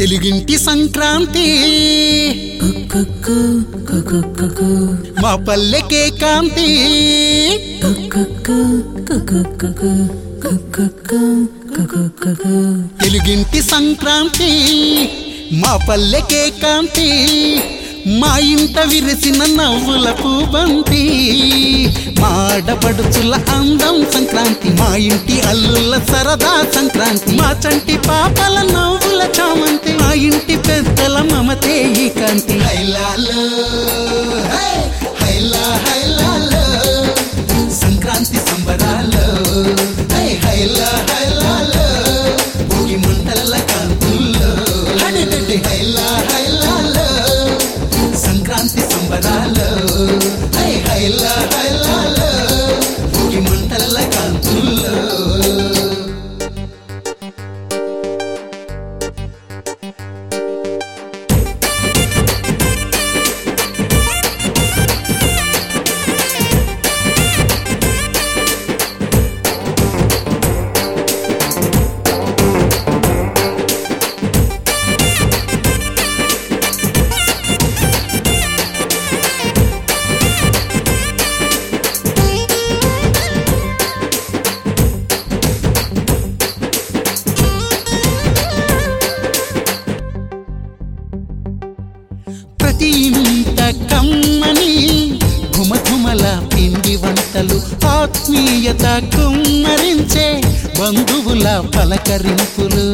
తెలుగింటి సంక్రాంతి కుక్కు కుక్కు మా పల్లెకే కాంతి కుక్కు కుక్కు కుక్కు తెలుగింటి సంక్రాంతి మా పల్లెకే కాంతి మా ఇంట విరిసిన నవ్వుల పూబంతి మా ఆడపడుచుల అందం సంక్రాంతి మా ఇంటి అల్లుల సరదా సంక్రాంతి మా చంటి పాపల నవ్వుల చామంతి మా ఇంటి పెద్దల మమతే ఈ కాంతి హైలాలో హై, హైలా హైలాలో సంక్రాంతి సంబరాలు హై హైలా హైలాలో భోగి మంటల కాంతుల్లో హడిడడి హైలా హైలాలో సంక్రాంతి సంబరాలు హై హైలా హైలాలో భోగి మంటల కాంతుల్లో ప్రతి ఇంట కమ్మని ఘుమఘుమల పిండి వంటలు ఆత్మీయత కుమ్మరించే బంధువుల పలకరింపులు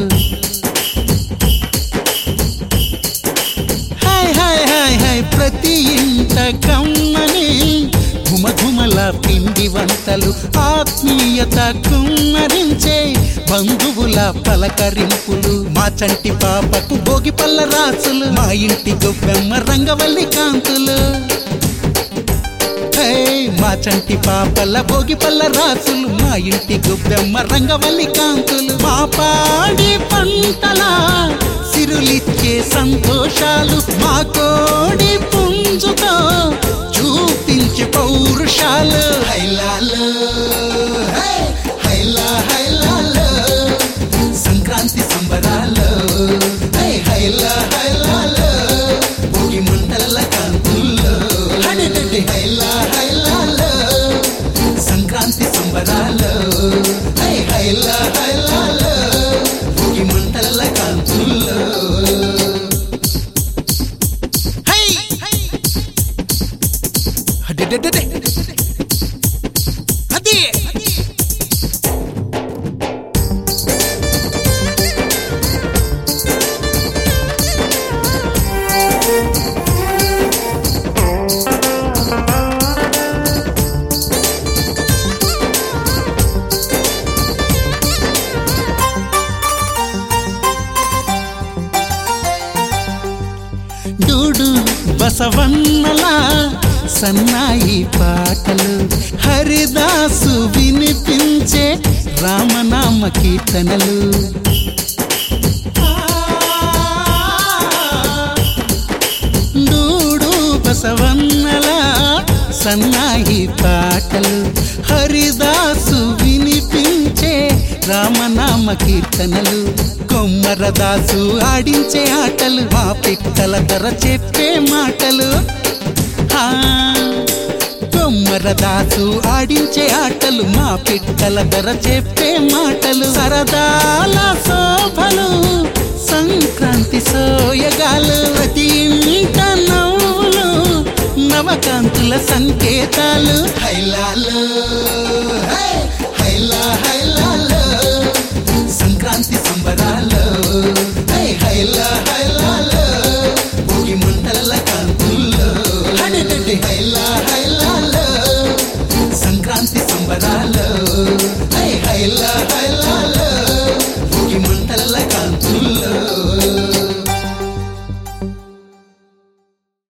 హాయ్ హాయ్ హాయ్ హాయ్ ప్రతి ఇంట కమ్మని ఘుమఘుమల పిండి వంటలు ఆత్మీయత కుమ్మరించే బంధువుల పలకరింపులు మా చంటి పాపకు భోగి పళ్ళ రాసులు మా ఇంటి గొబ్బెమ్మ రంగవల్లి కాంతులు హే, మా చంటి పాపల భోగి పళ్ళ రాసులు మా ఇంటి గొబ్బెమ్మ రంగవల్లి కాంతులు మా పాడి పంటల సిరులిచ్చే సంతోషాలు మా కోడి పుంజుతో చూపించే పౌరుషాలు హైలాలు హై, హైలా హైలాలు సంక్రాంతి సంబరాలు హై హైలా హైలాలు భోగి మంటల కాంతుల్లో హడిడడి హైలా హైలాలు సంక్రాంతి సంబరాలు హై హైలా హైలాలు భోగి మంటల కాంతుల్లో హై హడిడడి అది డూడు బసవన్నల సన్నాయి పాటలు హరిదాసు వినిపించే రామనామ కీర్తనలు డూడు బసవన్నల సన్నాయి పాటలు హరిదాసు వినిపించే రామనామ కీర్తనలు కొమ్మరదాసు ఆడించే ఆటలు మా పిట్టల ధర చెప్పే మాటలు ఆ, కొమ్మరదాసు ఆడించే ఆటలు మా పిట్టల ధర చెప్పే మాటలు సరదాల శోభలు సంక్రాంతి సోయగాలు ప్రతి ఇంట నవ్వులు నవకాంతుల సంకేతాలు హైలాలు